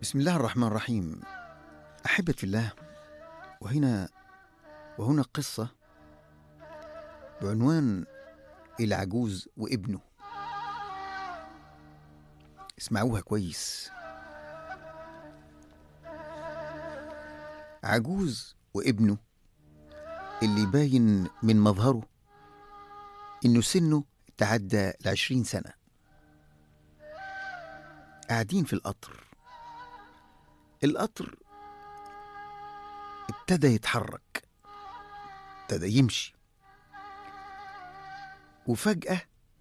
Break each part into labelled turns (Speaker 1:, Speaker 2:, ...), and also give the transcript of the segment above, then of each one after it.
Speaker 1: بسم الله الرحمن الرحيم أحبة في الله وهنا وهنا قصة بعنوان العجوز وابنه اسمعوها كويس عجوز وابنه اللي باين من مظهره إنه سنه تعدى العشرين سنة قاعدين في القطر القطر ابتدى يتحرك ابتدى يمشي وفجأة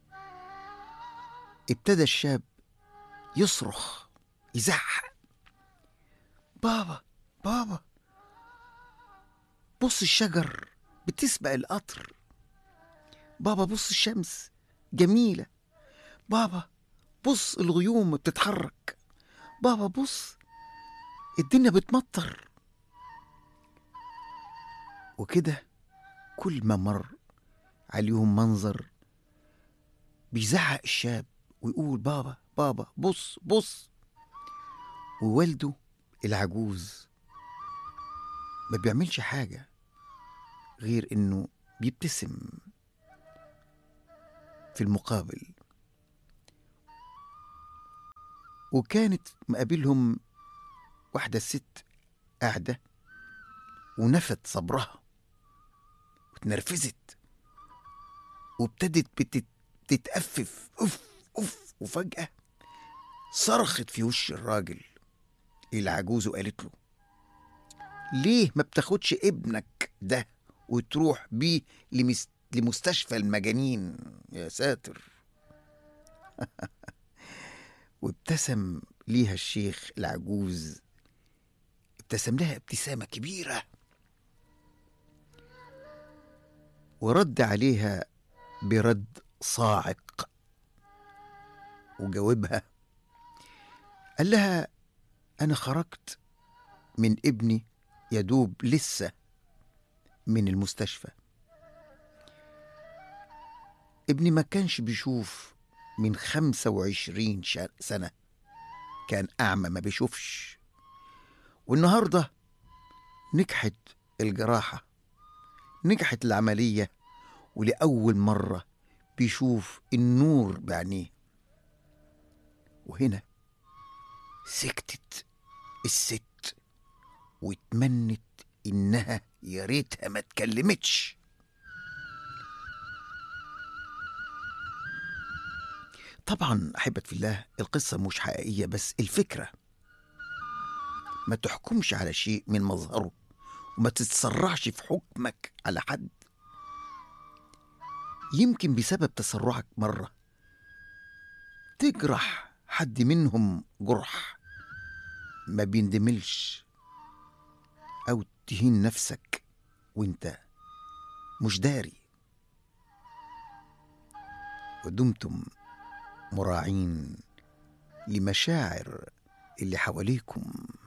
Speaker 1: ابتدى الشاب يصرخ يزعق بابا بابا بص الشجر بتسبق القطر بابا بص الشمس جميلة بابا بص الغيوم بتتحرك بابا بص الدنيا بتمطر وكده كل ما مر عليهم منظر بيزعق الشاب ويقول بابا بابا بص بص ووالده العجوز ما بيعملش حاجة غير إنه بيبتسم في المقابل وكانت مقابلهم واحدة ست قاعدة ونفت صبرها واتنرفزت وابتدت بتت- بتتأفف أف أف وفجأة صرخت في وش الراجل العجوز وقالت له ليه ما بتاخدش ابنك ده وتروح بيه لمس... لمستشفى المجانين يا ساتر وابتسم ليها الشيخ العجوز ابتسم لها ابتسامة كبيرة ورد عليها برد صاعق وجاوبها قال لها أنا خرجت من ابني يدوب لسه من المستشفى ابني ما كانش بيشوف من خمسة وعشرين شا- سنة كان أعمى ما بيشوفش والنهاردة نجحت الجراحة نجحت العملية ولأول مرة بيشوف النور بعينيه وهنا سكتت الست واتمنت إنها يا ريتها ما اتكلمتش طبعا أحبة في الله القصة مش حقيقية بس الفكرة ما تحكمش على شيء من مظهره وما تتسرعش في حكمك على حد يمكن بسبب تسرعك مرة تجرح حد منهم جرح ما بيندملش أو تهين نفسك وانت مش داري ودمتم مراعين لمشاعر اللي حواليكم